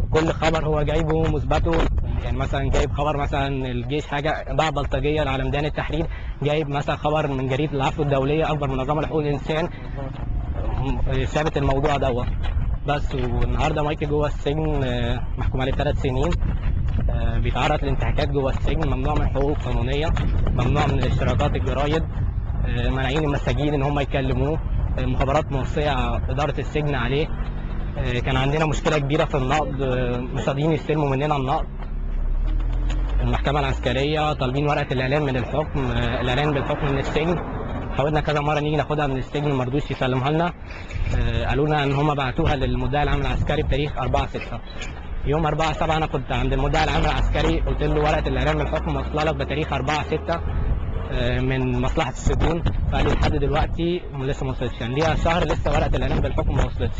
كل خبر هو جايبه مثبته يعني مثلا جايب خبر مثلا الجيش حاجه باع بلطجيه على ميدان التحرير جايب مثلا خبر من جريده العفو الدوليه اكبر منظمه لحقوق الانسان ثابت الموضوع دوت بس والنهارده مايكل جوه السجن آه، محكوم عليه بثلاث سنين آه، بيتعرض لانتهاكات جوه السجن ممنوع من حقوقه القانونيه ممنوع من اشتراكات الجرايد آه، مانعين المساجين ان هم يكلموه المخابرات موصيه اداره السجن عليه آه، كان عندنا مشكله كبيره في النقد آه، مش راضيين يستلموا مننا النقد المحكمه العسكريه طالبين ورقه الاعلان من الحكم آه، الاعلان بالحكم من السجن حاولنا كذا مره نيجي ناخدها من السجن ما رضوش يسلموها لنا آه، قالوا لنا ان هم بعتوها للمدعي العام العسكري بتاريخ 4 6 يوم 4 7 انا كنت عند المدعي العام العسكري قلت له ورقه الاعلان من الحكم واصله لك بتاريخ 4 6 آه، من مصلحه السجون فقال لي لحد دلوقتي لسه ما وصلتش يعني ليها شهر لسه ورقه الاعلان بالحكم ما وصلتش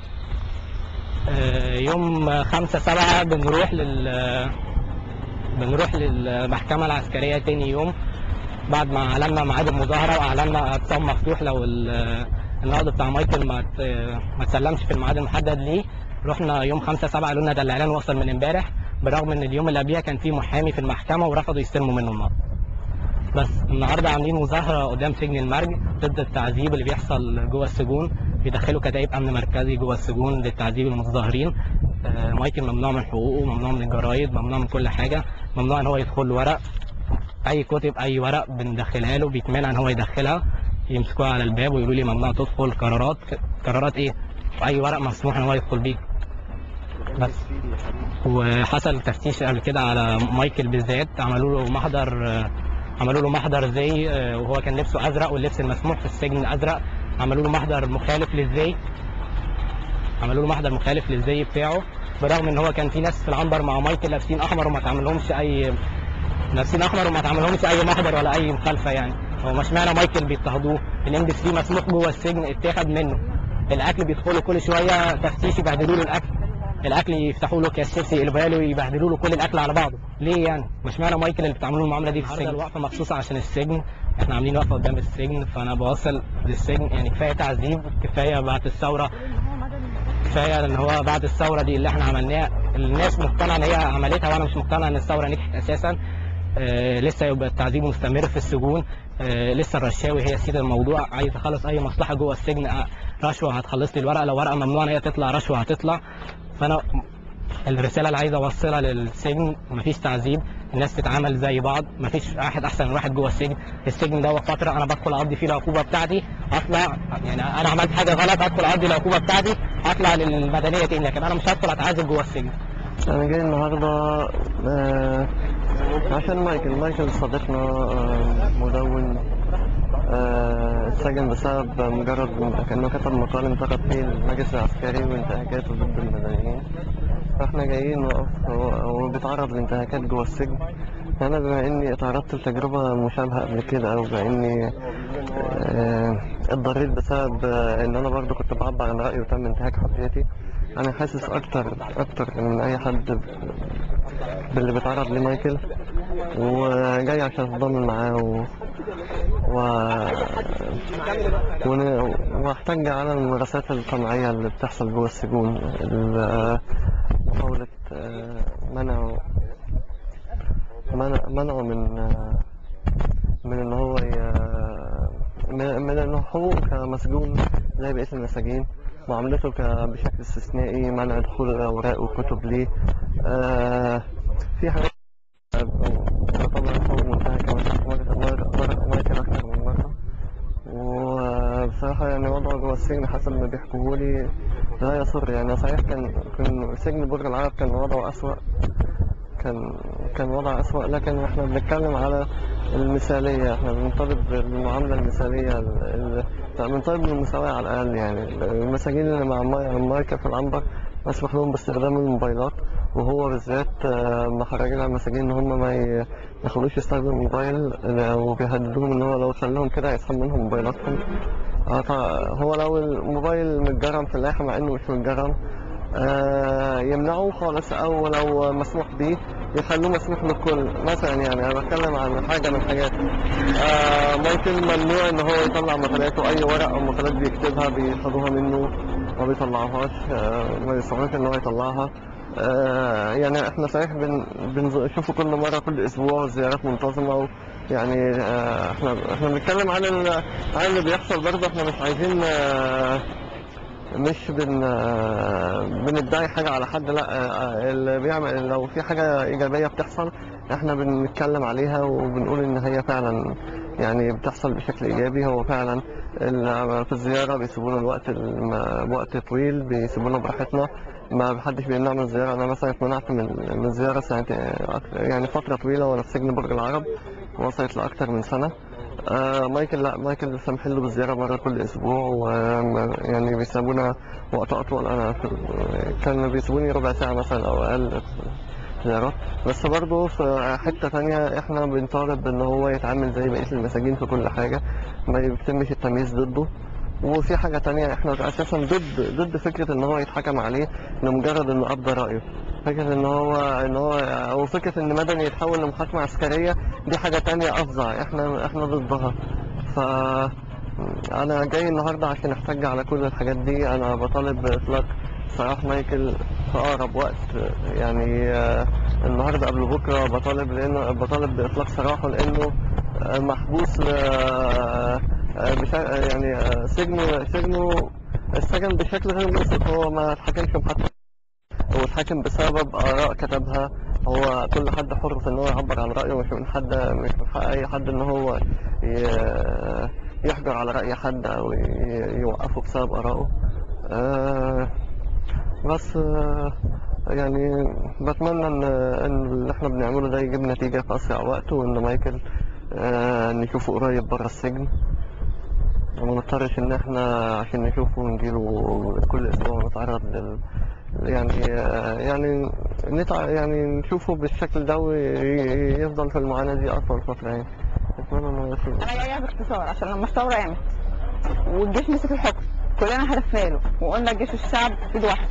آه، يوم 5 7 بنروح لل بنروح للمحكمة العسكرية تاني يوم بعد ما أعلنا ميعاد المظاهرة وأعلنا اعتصام مفتوح لو ال- النقد بتاع مايكل ما ت- ما تسلمش في الميعاد المحدد ليه رحنا يوم 5 7 قالوا لنا ده الإعلان وصل من امبارح برغم إن اليوم اللي قبليها كان في محامي في المحكمة ورفضوا يستلموا منه النقد بس النهارده عاملين مظاهرة قدام سجن المرج ضد التعذيب اللي بيحصل جوه السجون بيدخلوا كتائب أمن مركزي جوه السجون للتعذيب المتظاهرين آه، مايكل ممنوع من حقوقه ممنوع من الجرايد ممنوع من كل حاجة ممنوع ان هو يدخل له ورق اي كتب اي ورق بندخلها له بيتمنع ان هو يدخلها يمسكوها على الباب ويقولوا لي ممنوع تدخل قرارات قرارات ايه اي ورق مسموح ان هو يدخل بيه بس وحصل تفتيش قبل كده على مايكل بالذات عملوا له محضر آه، عملوا له محضر زي آه، وهو كان لبسه ازرق واللبس المسموح في السجن ازرق عملوا له محضر مخالف للزي عملوا له محضر مخالف للزي بتاعه برغم ان هو كان في ناس في العنبر مع مايكل لابسين احمر وما تعملهمش اي لابسين احمر وما تعملهمش اي محضر ولا اي مخالفه يعني هو مش معنى مايكل بيضطهدوه الام بي 3 مسموح جوه السجن اتاخد منه الاكل بيدخلوا كل شويه تفتيش يبهدلوا له الاكل الاكل يفتحوا له كاس شيبسي يقلبها له يبهدلوا له كل الاكل على بعضه ليه يعني مش معنى مايكل اللي بتعملوا له المعامله دي في السجن الوقفه مخصوصه عشان السجن احنا عاملين وقفه قدام السجن فانا بوصل للسجن يعني كفايه تعذيب كفايه بعد الثوره كفايه ان هو بعد الثوره دي اللي احنا عملناها الناس مقتنعه ان هي عملتها وانا مش مقتنع ان الثوره نجحت اساسا آه لسه يبقى التعذيب مستمر في السجون آه لسه الرشاوي هي سيد الموضوع عايز اخلص اي مصلحه جوه السجن آه، رشوه هتخلص لي الورقه لو ورقه ممنوع ان هي تطلع رشوه هتطلع فانا الرساله اللي عايز اوصلها للسجن مفيش تعذيب الناس تتعامل زي بعض مفيش واحد احسن من واحد جوه السجن السجن ده فتره انا بدخل اقضي فيه العقوبه بتاعتي اطلع يعني انا عملت حاجه غلط ادخل اقضي العقوبه بتاعتي اطلع للمدنيه تاني لكن انا مش هدخل اتعذب جوه السجن أنا جاي النهاردة آه، عشان مايكل مايكل صديقنا آه، مدون آه، اتسجن بسبب مجرد كأنه كتب مقال انتقد فيه المجلس العسكري وانتهاكاته ضد المدنيين فاحنا جايين نقف هو هو بيتعرض لانتهاكات جوه السجن أنا بما إني اتعرضت لتجربة مشابهة قبل كده أو بإني آه، اتضريت بسبب آه، إن أنا برضه كنت بعبر عن رأيي وتم انتهاك حريتي أنا حاسس أكتر أكتر من أي حد باللي بيتعرض لمايكل وجاي عشان اتضامن معاه و... و... ون... واحتج على الممارسات القمعية اللي بتحصل جوه السجون ال- محاولة آه، منع منع منعه من آه، من ان هو ي... من من انه حقوقه كمسجون زي بقية المساجين معاملته ك... بشكل استثنائي منع دخول الأوراق والكتب ليه آه في حاجات طبعا حقوق منتهكة مرة مرة مرة مرة أكتر من مرة وبصراحة يعني وضعه جوه السجن حسب ما بيحكوه لي لا يسر يعني صحيح كان كان سجن برج العرب كان وضعه أسوأ كان كان وضع أسوأ لكن احنا بنتكلم على المثالية احنا بنطالب بالمعاملة المثالية ال- ال- بنطالب بالمساواة على الأقل يعني المساجين اللي مع ماي- مايكا في العنبر مسموح لهم باستخدام الموبايلات وهو بالذات آه، محرجين على المساجين ان هم ما ي- ما يخلوش يستخدموا الموبايل آه، وبيهددوهم ان هو لو خلاهم كده هيسحب منهم موبايلاتهم آه، طا- هو لو الموبايل متجرم في اللائحة مع انه مش متجرم آه، يمنعوه خالص او لو مسموح بيه يخلوه مسموح للكل مثلا يعني انا بتكلم عن حاجه من الحاجات آه، ممكن ممنوع ان هو يطلع مقالاته اي ورق او مقالات بيكتبها بياخدوها منه ما بيطلعوهاش آه، ما يسمحوش ان هو يطلعها آه، يعني احنا صحيح بن بنشوفه كل مره كل اسبوع زيارات منتظمه و يعني آه، احنا احنا بنتكلم عن ال- عن اللي بيحصل برضه احنا مش عايزين آه، مش بن آه، بندعي حاجه على حد لا آه، اللي بيعمل لو في حاجه ايجابيه بتحصل احنا بنتكلم عليها وبنقول ان هي فعلا يعني بتحصل بشكل ايجابي هو فعلا ال- في الزياره بيسيبونا الوقت الم- وقت طويل بيسيبونا براحتنا ما حدش بيمنع من الزياره انا مثلا اتمنعت من من الزياره سنتين يعني فتره طويله وانا في سجن برج العرب وصلت لاكثر من سنه آه مايكل لا مايكل سامح له بالزياره مره كل اسبوع ويعني بيسيبونا وقت اطول انا في كان بيسيبوني ربع ساعه مثلا او اقل زيارات بس برضه في حته تانية احنا بنطالب ان هو يتعامل زي بقيه المساجين في كل حاجه ما يتمش التمييز ضده وفي حاجة تانية احنا اساسا ضد ضد فكرة ان هو يتحكم عليه لمجرد انه ابدى رأيه فكرة ان هو ان هو او فكرة ان مدني يتحول لمحاكمة عسكرية دي حاجة تانية افظع احنا احنا ضدها ف انا جاي النهاردة عشان احتج على كل الحاجات دي انا بطالب باطلاق سراح مايكل في اقرب وقت يعني آه، النهارده قبل بكره بطالب لانه بطالب باطلاق سراحه لانه آه، محبوس آه، آه، بشا... يعني آه، سجنه سجنه السجن بشكل غير منصف هو ما اتحكمش بحد هو اتحكم بسبب آراء كتبها هو كل حد حر في ان هو يعبر عن رأيه مش من حد مش من حق اي حد ان هو ي- يحجر على رأي حد او ي- يوقفه بسبب آرائه آه، بس آه، يعني بتمنى ان ان اللي احنا بنعمله ده يجيب نتيجة في اسرع وقت وان مايكل آه، نشوفه قريب بره السجن وما نضطرش ان احنا عشان نشوفه ونجيله كل اسبوع نتعرض لل يعني يعني نتع... يعني نشوفه بالشكل ده ويفضل في المعاناة دي أطول فترة يعني أتمنى إنه يشوف انا جايه باختصار عشان لما الثوره قامت والجيش مسك الحكم كلنا هدفنا له وقلنا الجيش والشعب ايد واحده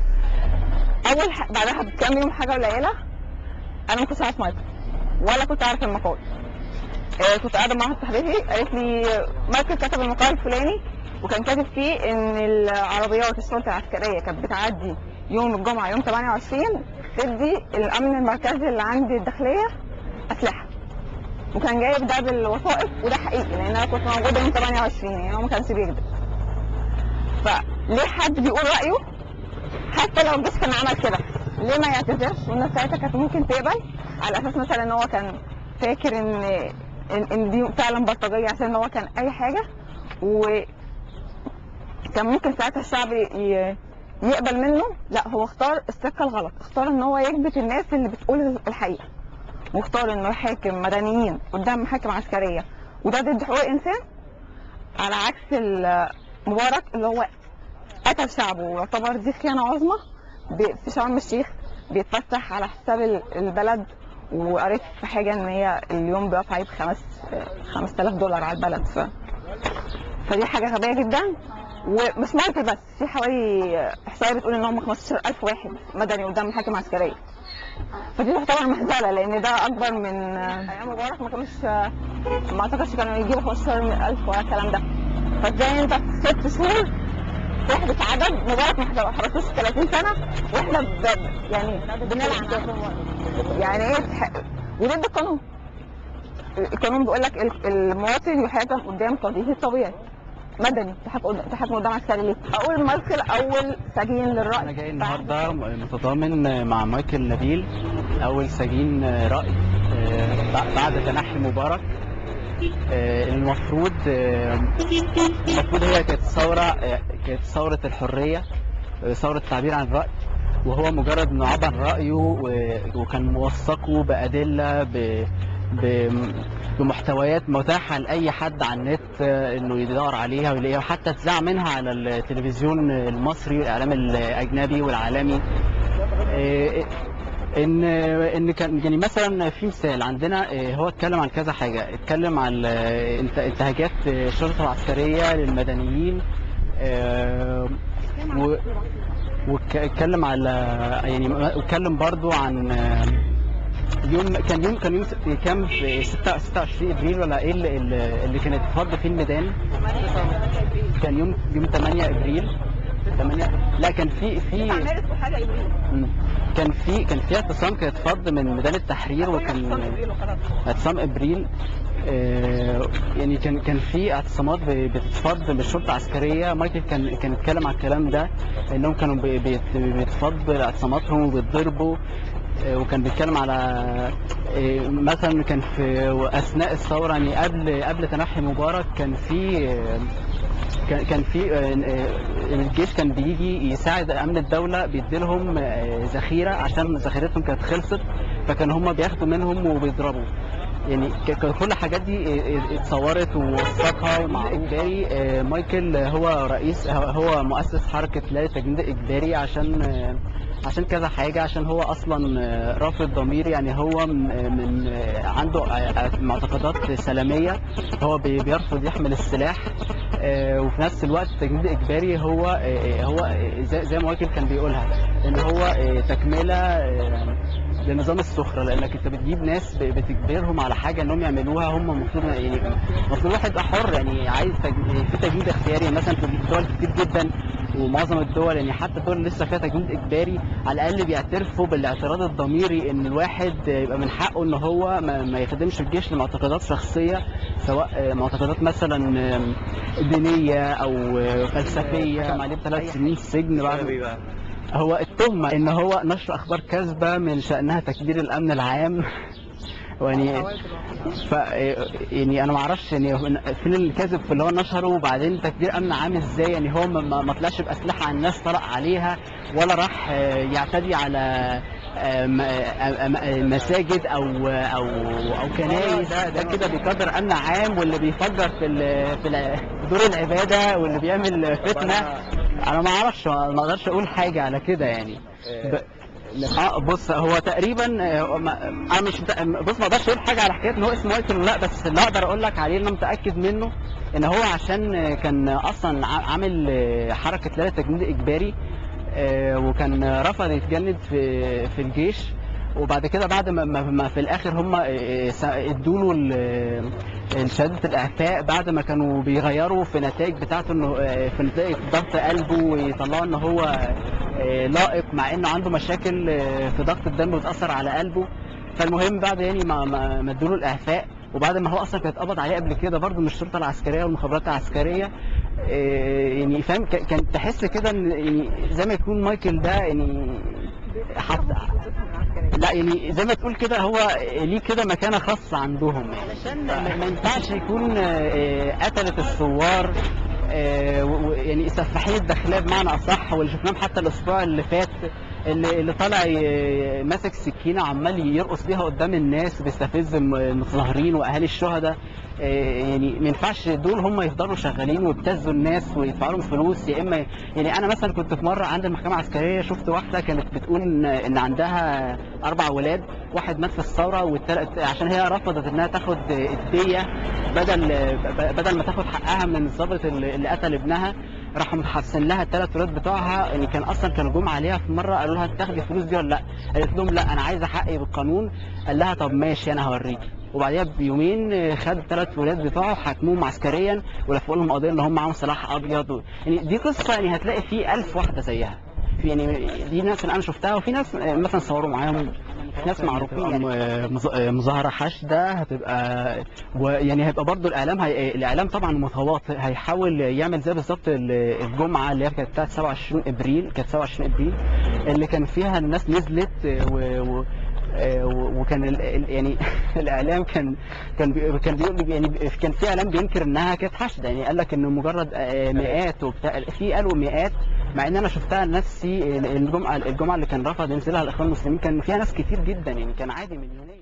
اول ح... بعدها بكام يوم حاجه قليله انا ما كنتش عارف مايكل ولا كنت عارف المقال آه، كنت قاعده مع واحده صاحبتي قالت لي مايكل كتب المقال الفلاني وكان كاتب فيه ان العربيات الشرطه العسكريه كانت بتعدي يوم الجمعه يوم 28 تدي الامن المركزي اللي عند الداخليه اسلحه وكان جايب ده بالوثائق وده حقيقي لان انا كنت موجوده يوم 28 يعني هو ما كانش بيكذب فليه حد بيقول رايه حتى لو الجيش كان عمل كده ليه ما يعتذرش والناس ساعتها كانت ممكن تقبل على اساس مثلا ان هو كان فاكر ان ان, إن دي فعلا بلطجيه عشان هو كان اي حاجه وكان ممكن ساعتها الشعب ي- يقبل منه لا هو اختار السكه الغلط اختار ان هو يكبت الناس اللي بتقول الحقيقه واختار انه يحاكم مدنيين قدام محاكم عسكريه وده ضد حقوق الانسان على عكس ال- مبارك اللي هو قتل شعبه ويعتبر دي خيانه عظمى ب- في شرم الشيخ بيتفسح على حساب ال- البلد وقريت في حاجه ان هي اليوم بيقف عليه بخمس 5000 دولار على البلد ف فدي حاجه غبيه جدا ومش مايكل بس في حوالي احصائيه بتقول ان هم 15000 واحد مدني قدام محاكم عسكريه فدي تعتبر مهزله لان ده اكبر من ايام مبارك ما كانوش ما اعتقدش كانوا يجيبوا 15000 ولا الكلام ده فازاي انت في ست شهور تحبس عدد مبارك ما حبسوش 30 سنه واحنا ب... يعني بنلعب يعني ايه تح... وضد القانون القانون بيقول لك ال- المواطن يحاكم قدام قاضيه الطبيعي مدني تحاكم قدام تحاكم قدام عسكري ليه؟ اقول مايكل اول سجين للراي انا جاي النهارده متضامن مع مايكل نبيل اول سجين راي آه، بعد تنحي مبارك آه، المفروض آه، المفروض هي كانت ثوره آه، كانت ثوره الحريه آه، ثوره التعبير عن الراي وهو مجرد انه عبر عن رايه و- وكان موثقه بادله ب ب- بمحتويات متاحه لاي حد على النت آه، انه يدور عليها ويلاقيها وحتى تذاع منها على التلفزيون المصري والاعلام الاجنبي والعالمي آه، ان ان كان يعني مثلا في مثال عندنا آه، هو اتكلم عن كذا حاجه اتكلم عن آه، انت- انتهاكات آه، الشرطه العسكريه للمدنيين آه، و- واتكلم على يعني واتكلم برضو عن آه، يوم كان يوم كان يوم س- كام في 6 26 ابريل ولا ايه اللي, اللي اللي كانت فرض فيه الميدان كان يوم يوم 8 ابريل تمانية لا كان في في مارس وحاجه ابريل مم. كان في كان في اعتصام كان اتفض من ميدان التحرير وكان ابريل وخلاص اعتصام ابريل آه، يعني كان كان في اعتصامات ب- بتتفض من الشرطه العسكريه مايكل كان كان اتكلم على الكلام ده انهم كانوا بي- بيت- بيتفض اعتصاماتهم وبيتضربوا آه، وكان بيتكلم على آه، مثلا كان في اثناء الثوره يعني قبل قبل تنحي مبارك كان في آه، كان كان في آه، آه، الجيش كان بيجي يساعد امن الدوله بيديلهم آه، ذخيره عشان ذخيرتهم كانت خلصت فكان هم بياخدوا منهم وبيضربوا يعني ك- كان كل الحاجات دي آه، آه، اتصورت ووثقها مع اجباري آه، مايكل هو رئيس هو- هو مؤسس حركه لا تجنيد اجباري عشان آه، عشان كذا حاجة عشان هو أصلا آه، رافض ضمير يعني هو من من، آه، عنده آه، آه، معتقدات سلامية هو بي- بيرفض يحمل السلاح آه، وفي نفس الوقت التجنيد الإجباري هو آه، هو آه، زي زي ما مايكل كان بيقولها إن هو آه، تكملة آه، لنظام السخرة لأنك أنت بتجيب ناس ب- بتجبرهم على حاجة إنهم يعملوها هم المفروض يعني المفروض الواحد يبقى حر يعني عايز تج- في تجنيد اختياري مثلا في دول كتير جدا ومعظم الدول يعني حتى الدول اللي لسه فيها تجنيد اجباري على الاقل بيعترفوا بالاعتراض الضميري ان الواحد يبقى من حقه ان هو ما, ما يخدمش الجيش لمعتقدات شخصيه سواء آه، معتقدات مثلا آه، دينيه او آه، فلسفيه كان عليه ثلاث سنين سجن بعد هو التهمه ان هو نشر اخبار كاذبه من شانها تكبير الامن العام يعني ف يعني انا ما اعرفش يعني فين الكذب في اللي هو نشره وبعدين تكبير امن عام ازاي يعني هو ما- ما ما طلعش باسلحه على الناس طلق عليها ولا راح آه، يعتدي على آه، م- آه، م- مساجد او او او كنايس ده ده كده بيقدر امن عام واللي بيفجر في ال- في ال- دور العباده واللي بيعمل فتنه انا ما اعرفش ما اقدرش اقول حاجه على كده يعني ب... اه بص هو تقريبا آه، ما- انا مش مت- بص ما اقدرش اقول حاجه على حكايه ان هو اسمه مايكل ولا لا بس اللي اقدر اقول لك عليه اللي انا متاكد منه ان هو عشان آه، كان اصلا ع- عامل آه، حركه لا تجنيد اجباري آه، وكان رفض يتجند في في الجيش وبعد كده بعد ما, ما, ما في الاخر هم ادوا له شهاده الاعفاء بعد ما كانوا بيغيروا في نتائج بتاعته انه آه، في نتائج ضغط قلبه ويطلعوا ان هو آه، لائق مع انه عنده مشاكل آه، في ضغط الدم بتاثر على قلبه فالمهم بعد يعني ما ما ما ادوا له الاعفاء وبعد ما هو اصلا كان اتقبض عليه قبل كده برضه من الشرطه العسكريه والمخابرات العسكريه آه، يعني فاهم ك- كان تحس كده ان يعني زي ما يكون مايكل ده يعني حط لا يعني زي ما تقول كده هو ليه كده مكانه خاصه عندهم يعني علشان ما ما ينفعش يكون آه، قتلت الثوار آه، و- و- يعني سفاحين الداخليه بمعنى اصح واللي شفناهم حتى الاسبوع اللي فات اللي, اللي طالع ي- ماسك سكينه وعمال يرقص بيها قدام الناس بيستفز الم- المتظاهرين واهالي الشهداء آه، يعني ما ينفعش دول هم يفضلوا شغالين ويبتزوا الناس ويدفعوا لهم فلوس يا اما يعني انا مثلا كنت في مره عند المحكمه العسكريه شفت واحده كانت بتقول ان ان عندها اربع ولاد واحد مات في الثوره والتالت عشان هي رفضت انها تاخد الديه بدل بدل ما تاخد حقها من الضابط اللي اللي قتل ابنها راحوا محبسين لها الثلاث ولاد بتوعها يعني كان اصلا كانوا جم عليها في مره قالوا لها تاخدي الفلوس دي ولا لا قالت لهم لا انا عايزه حقي بالقانون قال لها طب ماشي انا هوريكي وبعديها بيومين آه، خد الثلاث ولاد بتوعه حكموهم عسكريا ولفوا لهم قضيه ان هم معاهم سلاح ابيض و... يعني دي قصه يعني هتلاقي في ألف واحده زيها في يعني دي ناس اللي انا شفتها وفي ناس آه، مثلا صوروا معاهم في ناس معروفين يعني مظ- آه، مظاهره حشده هتبقى ويعني هيبقى برضو الاعلام هي... الاعلام طبعا متواطئ هيحاول يعمل زي بالظبط ال- الجمعه اللي هي كانت بتاعت 27 ابريل كانت 27 ابريل اللي كان فيها الناس نزلت آه، و... و... آه، و- وكان ال- ال- يعني الاعلام كان كان بي كان بيقول يعني كان في اعلام بينكر انها كانت حشده يعني قال لك انه مجرد آه، مئات وبتاع في قالوا مئات مع ان انا شفتها نفسي الجمعه الجمعه اللي كان رفض ينزلها الاخوان المسلمين كان فيها ناس كتير جدا يعني كان عادي مليونيه